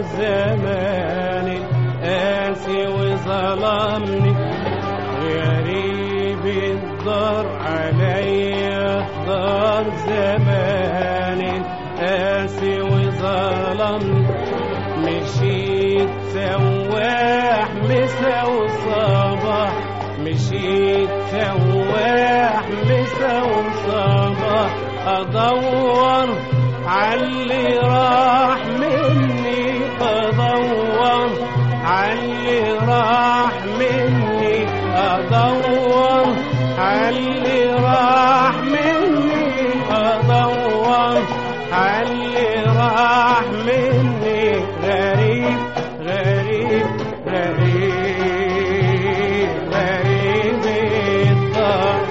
زمان قاسي وظلمني غريب الدار عليا دار زمان قاسي وظلمني مشيت سواح مسا وصباح مشيت سواح مسا وصباح ادور عاللي راح مني ادور عاللي راح مني ادور عاللي راح مني ادور عاللي راح مني غريب غريب غريب غريب الدار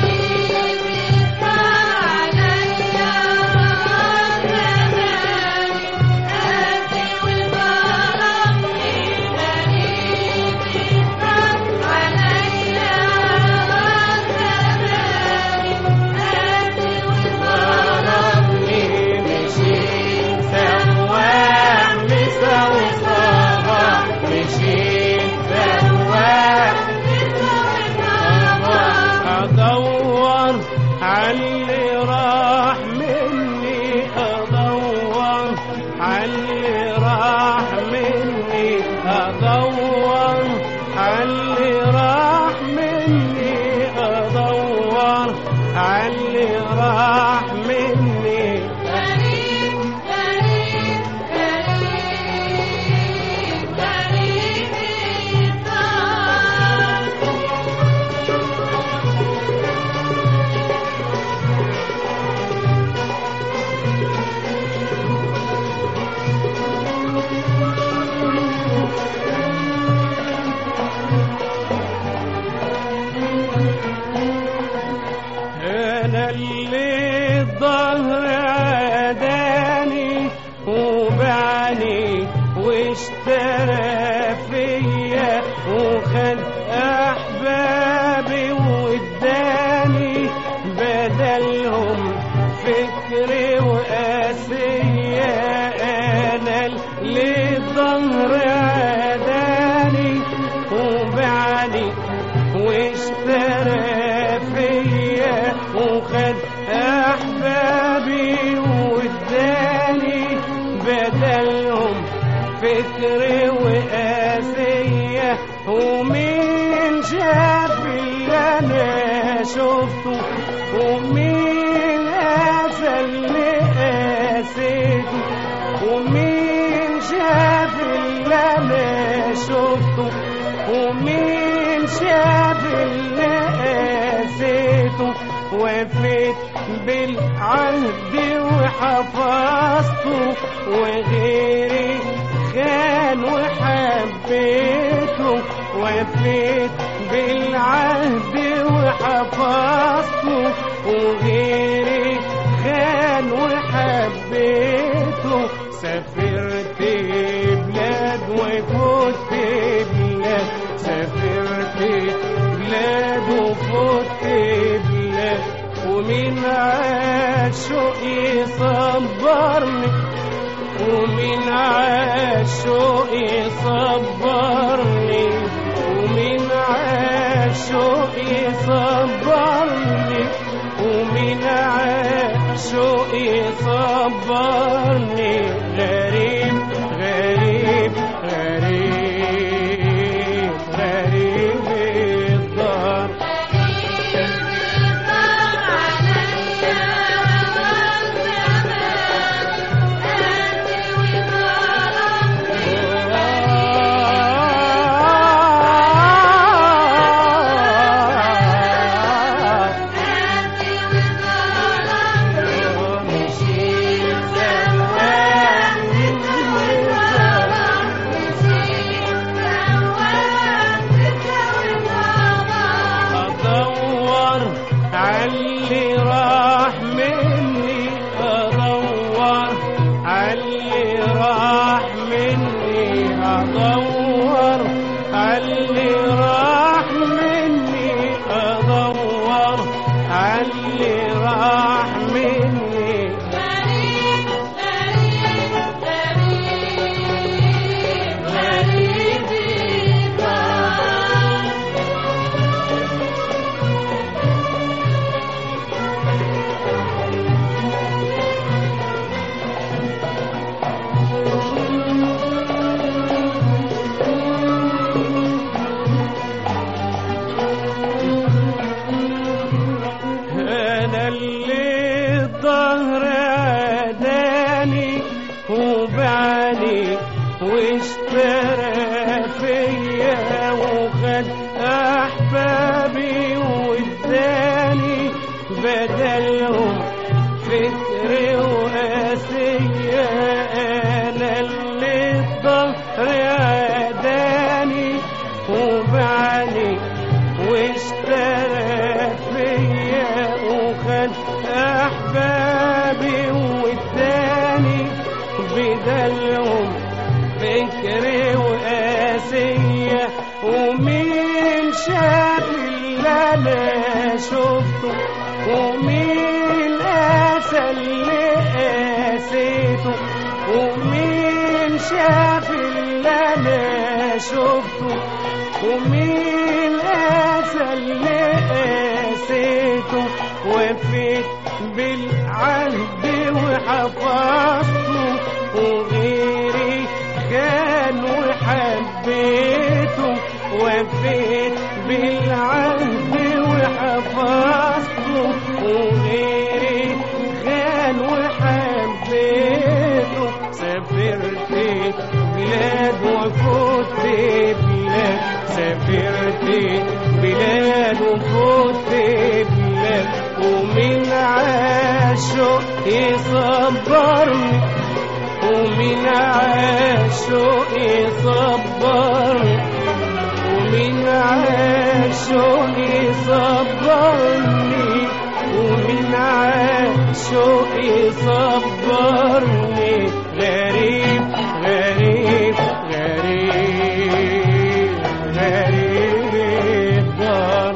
ضربني مشيت سواح مسا وصباح مشيت سواح ادور عاللي راح مني ادور عاللي راح مني ادور عاللي راح مني ادور عاللي راح مني انا اللي الظهر عداني وبعني واشترى فيا وخد احبابي واداني بدلهم فكري وقاسية انا اللي الظهر عداني وبعني واشترى فيا وخد احبابي واداني بدلهم فكري وقاسية ومين شاف اللي انا شفته ومين قاسى اللي قاسيته ومين شاف اللي انا شفته ومين شاف اللي قاسيته وفيت بالعهد وحفظته وغيري خان وحبيته وفيت بالعهد وحفظته وغيري خان وحبيته سافرت بلاد وفوت بلاد سافرت بلاد وفوت بلاد ومن عاشق يصبرني ومن عاشق يصبرني ومن عاشق يصبرني ومن عاشق يصبرني غريب غريب غريب غريب الدار ادور عاللي راح مني ادور عاللي راح مني ادور عاللي راح مني ادور عاللي راح مني غريب غريب غريب مني واشترى فيا وخد احبابي واداني بدلهم فكر وقاسية انا اللي الظهر عداني وبعني واشترى فيا وخد احبابي واداني بدلهم فكري وقاسية ومين شاف اللي انا شفته ومين قاسى اللي قاسيته ومين شاف اللي انا شفته ومين قاسى اللي قاسيته وفيت بالعهد وحفظته وغيري كان وحبيته وفيت بالعهد وحفظته وغيري كان وحبيته سافرت بلاد وفوت بلاد سافرت بلاد وفوت بلاد ومن عاشق يصبرني ومن عاشق يصبرني ومن عاشق يصبرني ومن عاشق يصبرني غريب غريب غريب غريب الدار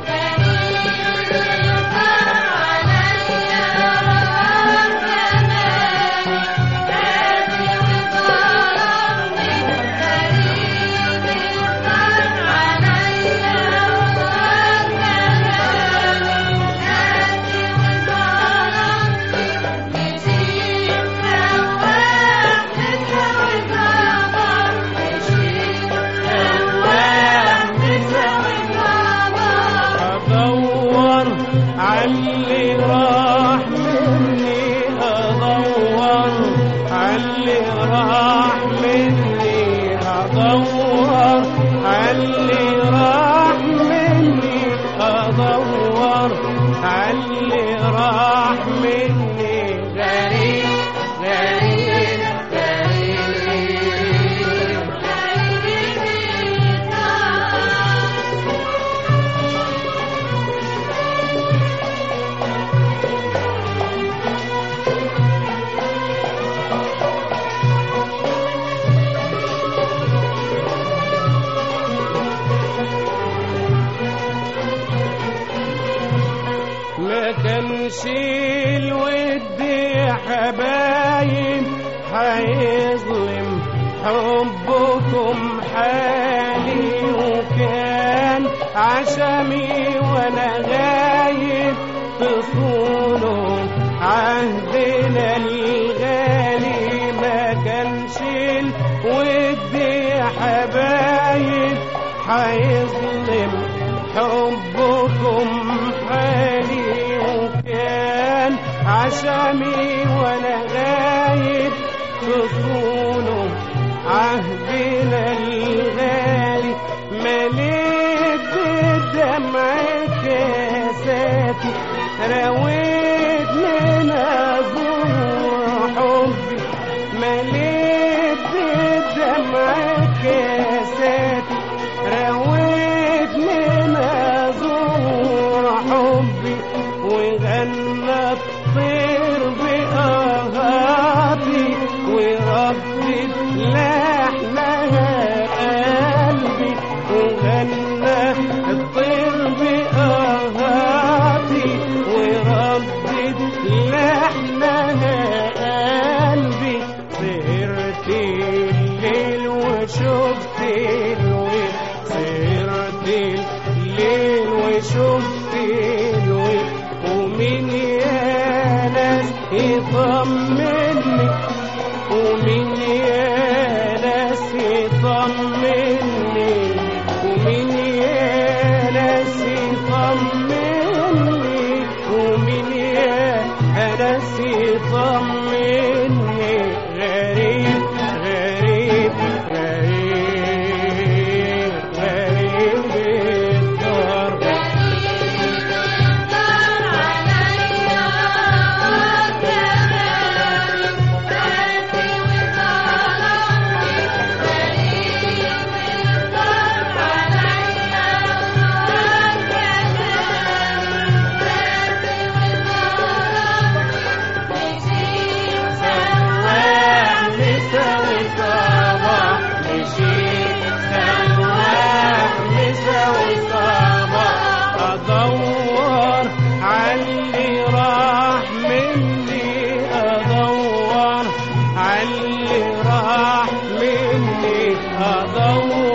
ادور عاللي راح مني ادور عاللي راح مني ادور عاللي راح مني ادور عاللي راح مني غريب غريب غريب ما كانش الود يا حبايب هيظلم حبكم حالي وكان عشمي وانا غايب تصونوا عهدنا الغالي ما كانش الود يا حبايب هيظلم حبكم حالي وكان عشمي وانا غايب تصونوا عهدنا الغالي مليت بالدمع كاساتي رويت من ازور حبي مليت بالدمع كاساتي رويت من ازور حبي وغنى الطير بأهاتي وردت لحنها قلبي وغنى الطير بأهاتي وردت لحنها قلبي سهرت الليل وشفت الويل سهرت الليل وشفت الويل ومين يا ناس يطمني ومين يا ناس يطمني ومين يا ناس يطمني ومين يا ناس يطمني غريب غريب ادور